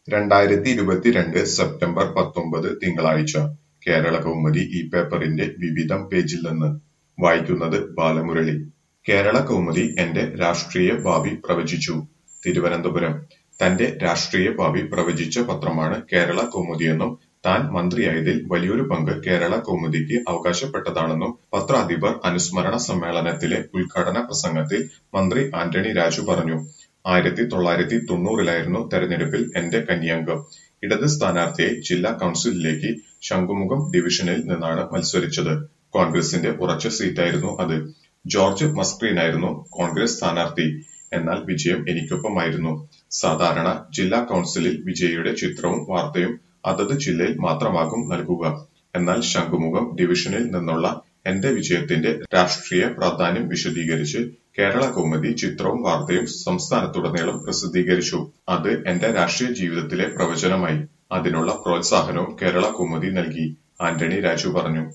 രണ്ടായിരത്തി ഇരുപത്തിരണ്ട് സെപ്റ്റംബർ പത്തൊമ്പത് തിങ്കളാഴ്ച കേരളകൗമുദി ഈ പേപ്പറിന്റെ വിവിധം പേജിൽ നിന്ന് വായിക്കുന്നത് ബാലമുരളി കേരളകൗമുദി എന്റെ രാഷ്ട്രീയ ഭാവി പ്രവചിച്ചു തിരുവനന്തപുരം തന്റെ രാഷ്ട്രീയ ഭാവി പ്രവചിച്ച പത്രമാണ് കേരള കൗമുദിയെന്നും താൻ മന്ത്രിയായതിൽ വലിയൊരു പങ്ക് കേരള കൗമുദിക്ക് അവകാശപ്പെട്ടതാണെന്നും പത്രാധിപർ അനുസ്മരണ സമ്മേളനത്തിലെ ഉദ്ഘാടന പ്രസംഗത്തിൽ മന്ത്രി ആന്റണി രാജു പറഞ്ഞു ആയിരത്തി തൊള്ളായിരത്തി തൊണ്ണൂറിലായിരുന്നു തെരഞ്ഞെടുപ്പിൽ എന്റെ കന്യാംഗം ഇടത് സ്ഥാനാർത്ഥിയായി ജില്ലാ കൗൺസിലിലേക്ക് ശംഖുമുഖം ഡിവിഷനിൽ നിന്നാണ് മത്സരിച്ചത് കോൺഗ്രസിന്റെ ഉറച്ച സീറ്റായിരുന്നു അത് ജോർജ് മസ്ക്രീനായിരുന്നു കോൺഗ്രസ് സ്ഥാനാർത്ഥി എന്നാൽ വിജയം എനിക്കൊപ്പമായിരുന്നു സാധാരണ ജില്ലാ കൗൺസിലിൽ വിജയിയുടെ ചിത്രവും വാർത്തയും അതത് ജില്ലയിൽ മാത്രമാകും നൽകുക എന്നാൽ ശംഖുമുഖം ഡിവിഷനിൽ നിന്നുള്ള എന്റെ വിജയത്തിന്റെ രാഷ്ട്രീയ പ്രാധാന്യം വിശദീകരിച്ച് കേരള കൗമുദി ചിത്രവും വാർത്തയും സംസ്ഥാനത്തുടനീളം പ്രസിദ്ധീകരിച്ചു അത് എന്റെ രാഷ്ട്രീയ ജീവിതത്തിലെ പ്രവചനമായി അതിനുള്ള പ്രോത്സാഹനവും കേരള കൗമുദി നൽകി ആന്റണി രാജു പറഞ്ഞു